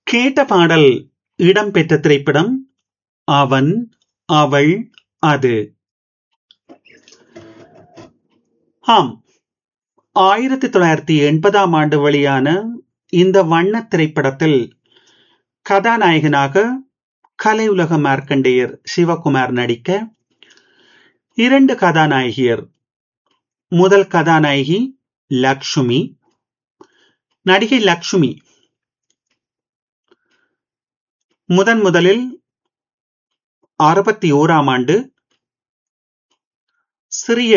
கேட்ட பாடல் இடம்பெற்ற திரைப்படம் அவன் அவள் அது ஆம் ஆயிரத்தி தொள்ளாயிரத்தி எண்பதாம் ஆண்டு வெளியான இந்த வண்ண திரைப்படத்தில் கதாநாயகனாக கலையுலக மார்க்கண்டேயர் சிவகுமார் நடிக்க இரண்டு கதாநாயகியர் முதல் கதாநாயகி லக்ஷ்மி நடிகை லக்ஷ்மி முதன் முதலில் அறுபத்தி ஓராம் ஆண்டு சிறிய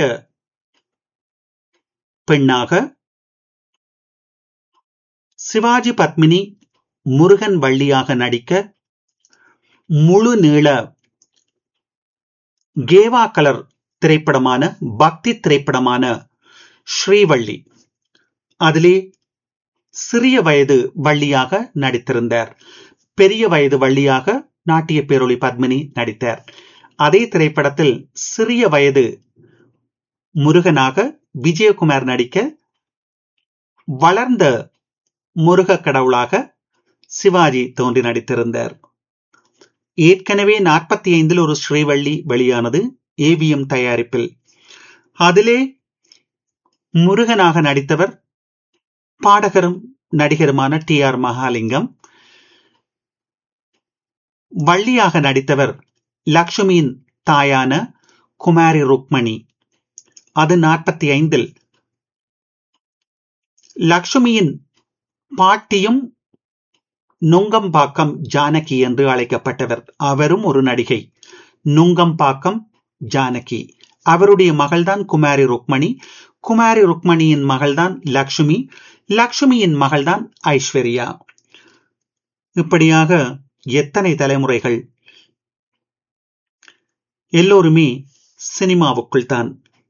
பெண்ணாக சிவாஜி பத்மினி முருகன் வள்ளியாக நடிக்க முழு நீள கேவா கலர் திரைப்படமான பக்தி திரைப்படமான ஸ்ரீவள்ளி அதிலே சிறிய வயது வள்ளியாக நடித்திருந்தார் பெரிய வயது வள்ளியாக நாட்டிய பேரொளி பத்மினி நடித்தார் அதே திரைப்படத்தில் சிறிய வயது முருகனாக விஜயகுமார் நடிக்க வளர்ந்த முருக கடவுளாக சிவாஜி தோன்றி நடித்திருந்தார் ஏற்கனவே நாற்பத்தி ஐந்தில் ஒரு ஸ்ரீவள்ளி வெளியானது ஏவிஎம் தயாரிப்பில் அதிலே முருகனாக நடித்தவர் பாடகரும் நடிகருமான டி ஆர் மகாலிங்கம் வள்ளியாக நடித்தவர் லக்ஷ்மியின் தாயான குமாரி ருக்மணி அது நாற்பத்தி ஐந்தில் லக்ஷ்மியின் பாட்டியும் நுங்கம்பாக்கம் ஜானகி என்று அழைக்கப்பட்டவர் அவரும் ஒரு நடிகை நுங்கம்பாக்கம் ஜானகி அவருடைய மகள்தான் குமாரி ருக்மணி குமாரி ருக்மணியின் மகள்தான் லக்ஷ்மி லக்ஷ்மியின் மகள்தான் ஐஸ்வர்யா இப்படியாக எத்தனை தலைமுறைகள் எல்லோருமே சினிமாவுக்குள் தான்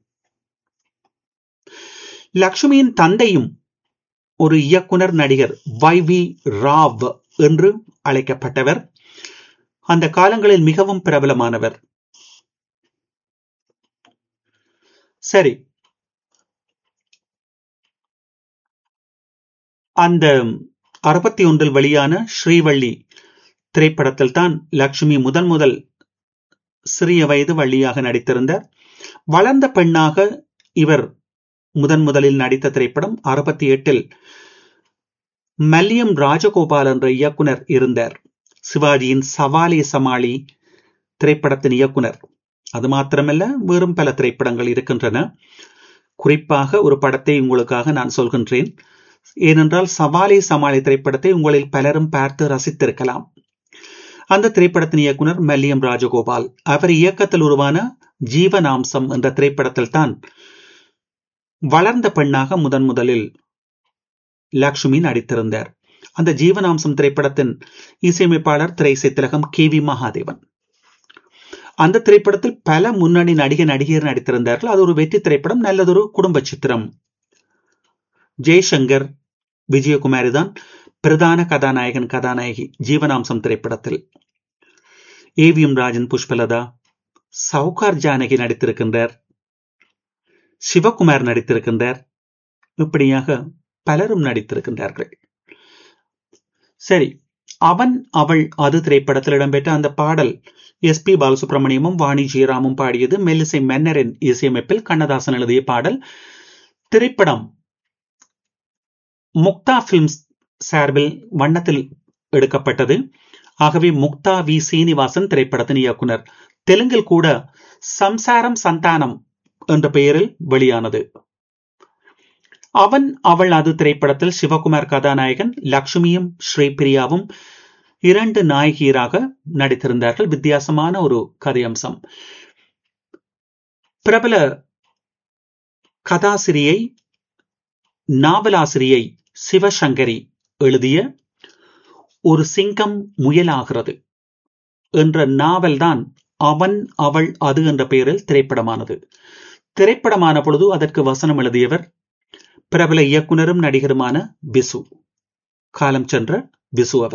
லக்ஷ்மியின் தந்தையும் ஒரு இயக்குனர் நடிகர் வை வி ராவ் என்று அழைக்கப்பட்டவர் அந்த காலங்களில் மிகவும் பிரபலமானவர் சரி அந்த அறுபத்தி ஒன்றில் வெளியான ஸ்ரீவள்ளி திரைப்படத்தில் தான் லக்ஷ்மி முதன் முதல் சிறிய வயது வள்ளியாக நடித்திருந்தார் வளர்ந்த பெண்ணாக இவர் முதன் முதலில் நடித்த திரைப்படம் அறுபத்தி எட்டில் மல்லியம் ராஜகோபால் என்ற இயக்குனர் இருந்தார் சிவாஜியின் சவாலி சமாளி திரைப்படத்தின் இயக்குனர் அது மாத்திரமல்ல வேறும் பல திரைப்படங்கள் இருக்கின்றன குறிப்பாக ஒரு படத்தை உங்களுக்காக நான் சொல்கின்றேன் ஏனென்றால் சவாலி சமாளி திரைப்படத்தை உங்களில் பலரும் பார்த்து ரசித்திருக்கலாம் அந்த திரைப்படத்தின் இயக்குனர் மல்லியம் ராஜகோபால் அவர் இயக்கத்தில் உருவான ஜீவனாம்சம் என்ற திரைப்படத்தில் தான் வளர்ந்த பெண்ணாக முதன் முதலில் லக்ஷ்மி நடித்திருந்தார் அந்த ஜீவனாம்சம் திரைப்படத்தின் இசையமைப்பாளர் திரைசை திலகம் கே வி மகாதேவன் அந்த திரைப்படத்தில் பல முன்னணி நடிகை நடிகர் நடித்திருந்தார்கள் அது ஒரு வெற்றி திரைப்படம் நல்லதொரு குடும்ப சித்திரம் ஜெய்சங்கர் விஜயகுமாரி தான் பிரதான கதாநாயகன் கதாநாயகி ஜீவனாம்சம் திரைப்படத்தில் ஏவிஎம் ராஜன் புஷ்பலதா சவுகார் ஜானகி நடித்திருக்கின்றார் சிவகுமார் நடித்திருக்கின்றார் இப்படியாக பலரும் நடித்திருக்கின்றார்கள் சரி அவன் அவள் அது திரைப்படத்தில் இடம்பெற்ற அந்த பாடல் எஸ் பி பாலசுப்ரமணியமும் வாணி ஜெயராமும் பாடியது மெல்லிசை மன்னரின் இசையமைப்பில் கண்ணதாசன் எழுதிய பாடல் திரைப்படம் முக்தா பிலிம்ஸ் சார்பில் வண்ணத்தில் எடுக்கப்பட்டது ஆகவே முக்தா வி சீனிவாசன் திரைப்படத்தின் இயக்குனர் தெலுங்கில் கூட சம்சாரம் சந்தானம் என்ற பெயரில் வெளியானது அவன் அவள் அது திரைப்படத்தில் சிவகுமார் கதாநாயகன் லக்ஷ்மியும் ஸ்ரீபிரியாவும் இரண்டு நாயகியராக நடித்திருந்தார்கள் வித்தியாசமான ஒரு கதையம்சம் பிரபல கதாசிரியை நாவலாசிரியை சிவசங்கரி எழுதிய ஒரு சிங்கம் முயலாகிறது என்ற நாவல்தான் அவன் அவள் அது என்ற பெயரில் திரைப்படமானது திரைப்படமான பொழுது அதற்கு வசனம் எழுதியவர் பிரபல இயக்குனரும் நடிகருமான பிசு காலம் சென்ற பிசு அவர்